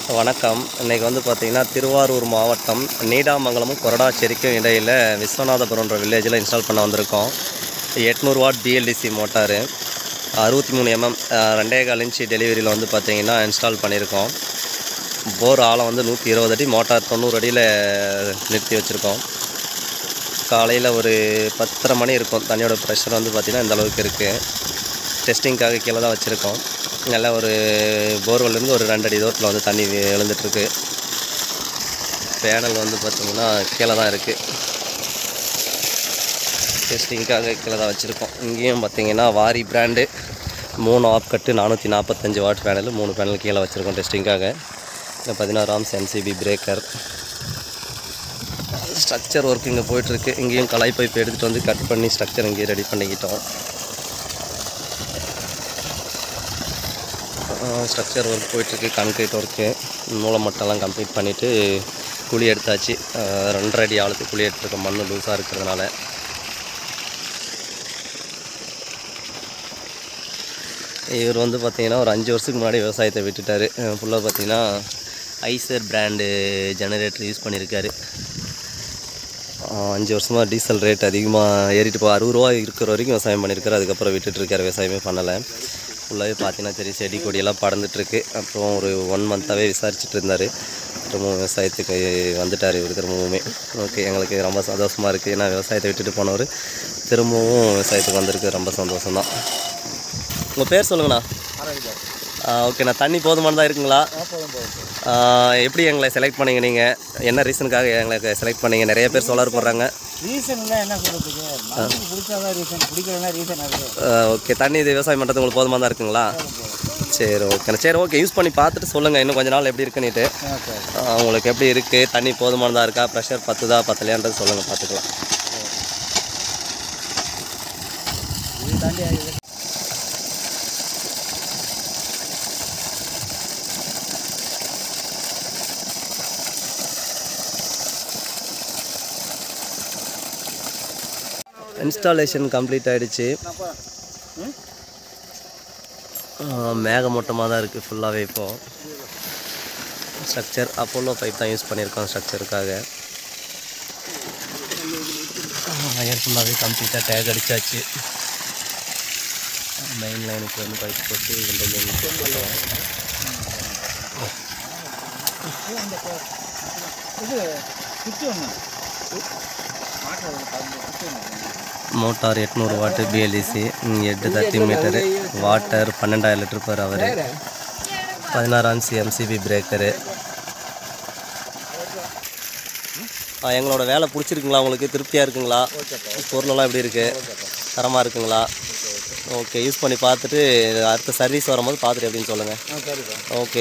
வணக்கம் இன்றைக்கி வந்து பார்த்திங்கன்னா திருவாரூர் மாவட்டம் நீடாமங்கலமும் கொரடாச்சேரிக்கும் இடையில் விஸ்வநாதபுரம்ன்ற வில்லேஜில் இன்ஸ்டால் பண்ண வந்திருக்கோம் எட்நூறு வாட் பிஎல்டிசி மோட்டாரு அறுபத்தி மூணு எம்எம் ரெண்டே கால் இன்ச்சு டெலிவரியில் வந்து பார்த்திங்கன்னா இன்ஸ்டால் பண்ணியிருக்கோம் போர் ஆழம் வந்து நூற்றி இருபது அடி மோட்டார் தொண்ணூறு அடியில் நிறுத்தி வச்சுருக்கோம் காலையில் ஒரு பத்தரை மணி இருக்கும் தண்ணியோட ப்ரெஷர் வந்து பார்த்திங்கன்னா இந்த அளவுக்கு இருக்குது டெஸ்டிங்க்காக கீழே தான் வச்சுருக்கோம் நல்லா ஒரு போர்வெல்லேருந்து ஒரு ரெண்டு அடி தூரத்தில் வந்து தண்ணி வி- விழுந்துட்டுருக்கு பேனல் வந்து பார்த்திங்கன்னா கீழே தான் இருக்குது டெஸ்டிங்க்காக கீழே தான் வச்சுருக்கோம் இங்கேயும் பார்த்தீங்கன்னா வாரி பிராண்டு மூணு ஆப் கட்டு நானூற்றி நாற்பத்தஞ்சு வாட் பேனல் மூணு பேனல் கீழே வச்சுருக்கோம் டெஸ்டிங்க்காக இந்த பதினாறாம் எம்சிபி பிரேக்கர் ஸ்ட்ரக்சர் ஒர்க் இங்கே போயிட்டுருக்கு இங்கேயும் கலாய் பைப் எடுத்துகிட்டு வந்து கட் பண்ணி ஸ்ட்ரக்சர் இங்கேயே ரெடி பண்ணிக்கிட்டோம் ஸ்ட்ரக்சர் ஒர்க் போயிட்டுருக்கு கான்க்ரீட் ஒர்க்கு மூலமட்டெல்லாம் கம்ப்ளீட் பண்ணிவிட்டு குழி எடுத்தாச்சு அஹ் ரெண்டரை அடி ஆழத்துக்கு குழி எடுத்துருக்கோம் மண் லூஸாக இருக்கிறதுனால இவர் வந்து பார்த்தீங்கன்னா ஒரு அஞ்சு வருஷத்துக்கு முன்னாடி விவசாயத்தை விட்டுட்டார் ஃபுல்லாக பார்த்தீங்கன்னா ஐசர் பிராண்டு ஜெனரேட்டர் யூஸ் பண்ணியிருக்காரு ஆஹ் அஞ்சு வருஷமாக டீசல் ரேட் அதிகமாக ஏறிட்டு போ அறுபது ரூபா இருக்கிற வரைக்கும் விவசாயம் பண்ணியிருக்காரு அதுக்கப்புறம் விட்டுட்டு இருக்காரு விவசாயமே பண்ணலை ஃபுல்லாகவே பார்த்தீங்கன்னா தெரியும் செடி கொடியெல்லாம் படர்ந்துட்டுருக்கு அப்புறம் ஒரு ஒன் மந்த்தாகவே விசாரிச்சுட்டு இருந்தார் திரும்பவும் விவசாயத்துக்கு வந்துட்டார் இவர் திரும்பவுமே ஓகே எங்களுக்கு ரொம்ப சந்தோஷமாக இருக்குது ஏன்னா விவசாயத்தை விட்டுட்டு போனவர் திரும்பவும் விவசாயத்துக்கு வந்திருக்கு ரொம்ப சந்தோஷம்தான் உங்கள் பேர் சொல்லுங்கண்ணா ஓகேண்ணா தண்ணி போதுமானதாக இருக்குங்களா ஆ, எப்படி எங்களை செலக்ட் பண்ணீங்க நீங்கள் என்ன ரீசனுக்காக எங்களை செலக்ட் பண்ணீங்க நிறைய பேர் சோலார் போடுறாங்க ரீசன்லாம் என்ன சொல்கிறதுக்கு மனசுக்கு பிடிச்சாதான் ரீசன் பிடிக்கலன்னா ரீசன் அது ஓகே தண்ணி இது விவசாயம் பண்ணுறது உங்களுக்கு போதுமாக தான் இருக்குங்களா சரி ஓகேண்ணா சரி ஓகே யூஸ் பண்ணி பார்த்துட்டு சொல்லுங்கள் இன்னும் கொஞ்ச நாள் எப்படி இருக்குன்னுட்டு ஓகே ஆ, உங்களுக்கு எப்படி இருக்குது தண்ணி போதுமானதாக இருக்கா ப்ரெஷர் பத்துதா பத்தலையான்றது சொல்லுங்கள் பார்த்துக்கலாம் இது தாண்டி ஆகுது இன்ஸ்டாலேஷன் கம்ப்ளீட் ஆகிடுச்சு மேகமூட்டமாக தான் இருக்குது ஃபுல்லாகவே இப்போது ஸ்ட்ரக்சர் அப்போலோ பைப் தான் யூஸ் பண்ணியிருக்கோம் ஸ்ட்ரக்சருக்காக ஒயர் ஃபுல்லாகவே கம்ப்ளீட்டாக டேக் அடிச்சாச்சு மெயின் லைனுக்கு வந்து பைப் போட்டு ரெண்டு லைன் போட்டுருக்கோம் இது சுற்றி ஒன்று மாட்டு சுற்றி ஒன்று மோட்டார் எட்நூறு வாட்டு பிஎல்டிசி எட்டு தேர்ட்டி மீட்டரு வாட்டர் பன்னெண்டாயிரம் லிட்டர் பர் ஹவர் பதினாறாம் எம்சிபி பிரேக்கரு எங்களோட வேலை பிடிச்சிருக்குங்களா உங்களுக்கு திருப்தியாக இருக்குங்களா பொருளெல்லாம் எப்படி இருக்குது தரமாக இருக்குங்களா ஓகே யூஸ் பண்ணி பார்த்துட்டு அடுத்த சர்வீஸ் வரும்போது பார்த்துட்டு எப்படின்னு சொல்லுங்கள் ஆ சரிப்பா ஓகே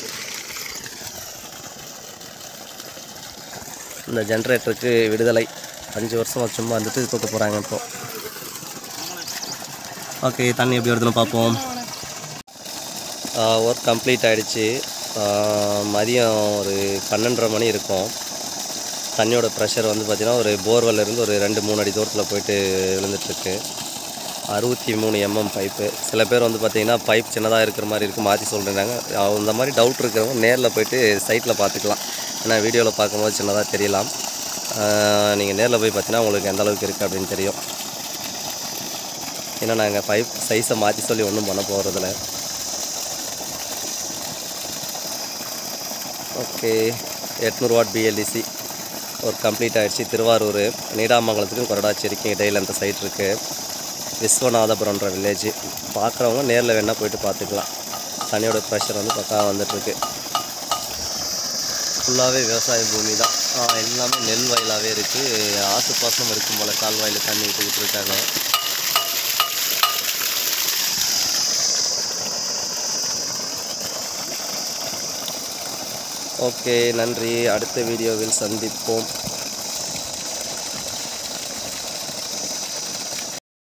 இந்த ஜென்ரேட்டருக்கு விடுதலை அஞ்சு வருஷம் சும்மா வந்துட்டு தூக்க போகிறாங்க இப்போ ஓகே தண்ணி எப்படி வருதுன்னு பார்ப்போம் ஒர்க் கம்ப்ளீட் ஆகிடுச்சு மதியம் ஒரு பன்னெண்டரை மணி இருக்கும் தண்ணியோட ப்ரெஷர் வந்து பார்த்திங்கன்னா ஒரு borewell இருந்து ஒரு ரெண்டு மூணு அடி தூரத்தில் போயிட்டு விழுந்துட்டுருக்கு அறுபத்தி மூணு எம்எம் பைப்பு சில பேர் வந்து பார்த்தீங்கன்னா பைப் சின்னதாக இருக்கிற மாதிரி இருக்குது மாற்றி சொல்கிறாங்க அந்த மாதிரி டவுட் இருக்கிறவங்க நேரில் போயிட்டு சைட்டில் பார்த்துக்கலாம் ஏன்னா வீடியோவில் பார்க்கும்போது சின்னதாக தெரியலாம் நீங்கள் நேரில் போய் பார்த்தீங்கன்னா உங்களுக்கு எந்த அளவுக்கு இருக்குது அப்படின்னு தெரியும் ஏன்னா நாங்கள் பைப் சைஸை மாற்றி சொல்லி ஒன்றும் பண்ண போகிறதில்ல ஓகே எட்நூறு வாட் பிஎல்டிசி ஒரு கம்ப்ளீட் ஆகிடுச்சு திருவாரூர் நீடாமங்கலத்துக்கும் கொரடாச்சேரிக்கும் இடையில் அந்த சைட் இருக்குது விஸ்வநாதபுரம்ன்ற வில்லேஜ் பார்க்குறவங்க நேரில் வேணால் போயிட்டு பார்த்துக்கலாம் தண்ணியோட ப்ரெஷர் வந்து பக்கா வந்துட்டுருக்கு ஃபுல்லாகவே விவசாய பூமி தான் ஆ, எல்லாமே நெல் வயலாகவே இருக்குது ஆற்று பாசனம் இருக்கும் போல் கால்வாயில் தண்ணி விட்டுக்கிட்டு இருக்காங்க ஓகே நன்றி அடுத்த வீடியோவில் சந்திப்போம்